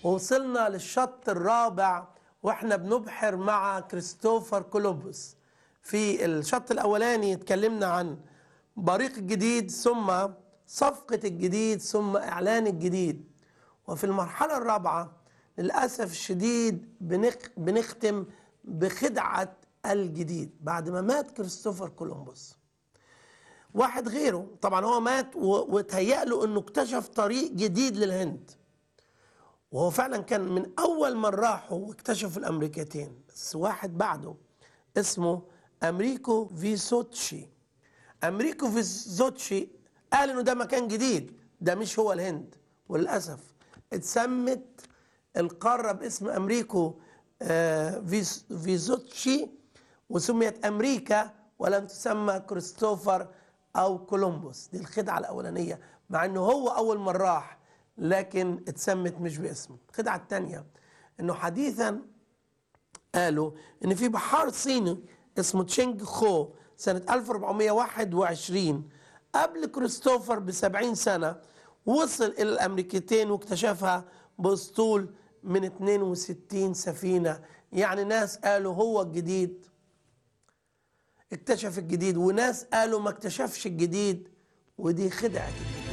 ووصلنا للشط الرابع واحنا بنبحر مع كريستوفر كولومبوس في الشط الاولاني اتكلمنا عن بريق الجديد ثم صفقة الجديد ثم اعلان الجديد وفي المرحلة الرابعة للأسف الشديد بنخ بنختم بخدعة الجديد بعد ما مات كريستوفر كولومبوس واحد غيره طبعا هو مات و- وتهيأ له انه اكتشف طريق جديد للهند وهو فعلا كان من اول من راحوا واكتشفوا الامريكتين بس واحد بعده اسمه امريكو فيسوتشي امريكو فيسوتشي قال انه ده مكان جديد ده مش هو الهند وللاسف اتسمت القاره باسم امريكو آه، فيس- فيسوتشي وسميت امريكا ولم تسمى كريستوفر او كولومبوس دي الخدعه الاولانيه مع انه هو اول من راح لكن اتسمت مش باسمه الخدعه الثانيه انه حديثا قالوا ان في بحار صيني اسمه تشينج خو سنة 1421 قبل كريستوفر ب 70 سنة وصل إلى الأمريكتين واكتشفها بأسطول من 62 سفينة يعني ناس قالوا هو الجديد اكتشف الجديد وناس قالوا ما اكتشفش الجديد ودي خدعة الجديد